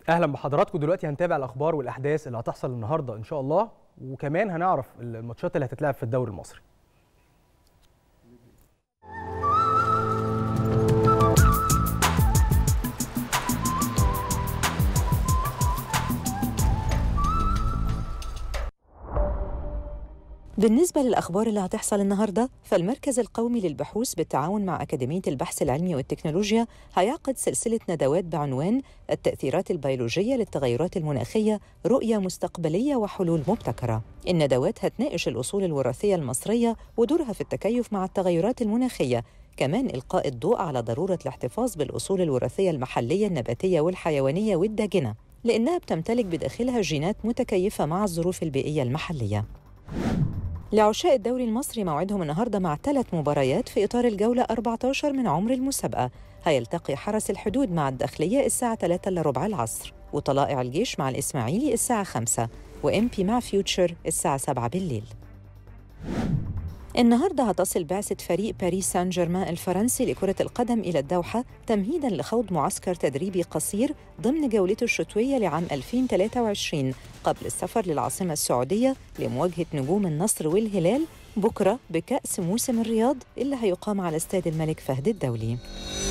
اهلا بحضراتكم دلوقتي هنتابع الاخبار والاحداث اللي هتحصل النهارده ان شاء الله وكمان هنعرف الماتشات اللي هتتلعب في الدوري المصري بالنسبة للأخبار اللي هتحصل النهاردة فالمركز القومي للبحوث بالتعاون مع أكاديمية البحث العلمي والتكنولوجيا هيعقد سلسلة ندوات بعنوان التأثيرات البيولوجية للتغيرات المناخية رؤية مستقبلية وحلول مبتكرة الندوات هتناقش الأصول الوراثية المصرية ودورها في التكيف مع التغيرات المناخية كمان إلقاء الضوء على ضرورة الاحتفاظ بالأصول الوراثية المحلية النباتية والحيوانية والداجنة لأنها بتمتلك بداخلها جينات متكيفة مع الظروف البيئية المحلية لعشاء الدوري المصري موعدهم النهارده مع ثلاث مباريات في اطار الجوله 14 من عمر المسابقه هيلتقي حرس الحدود مع الداخليه الساعه 3 الا ربع العصر وطلائع الجيش مع الاسماعيلي الساعه 5 وام بي مع فيوتشر الساعه 7 بالليل النهارده هتصل بعثة فريق باريس سان جيرمان الفرنسي لكرة القدم إلى الدوحة تمهيدا لخوض معسكر تدريبي قصير ضمن جولته الشتوية لعام 2023 قبل السفر للعاصمة السعودية لمواجهة نجوم النصر والهلال بكرة بكأس موسم الرياض اللي هيقام على استاد الملك فهد الدولي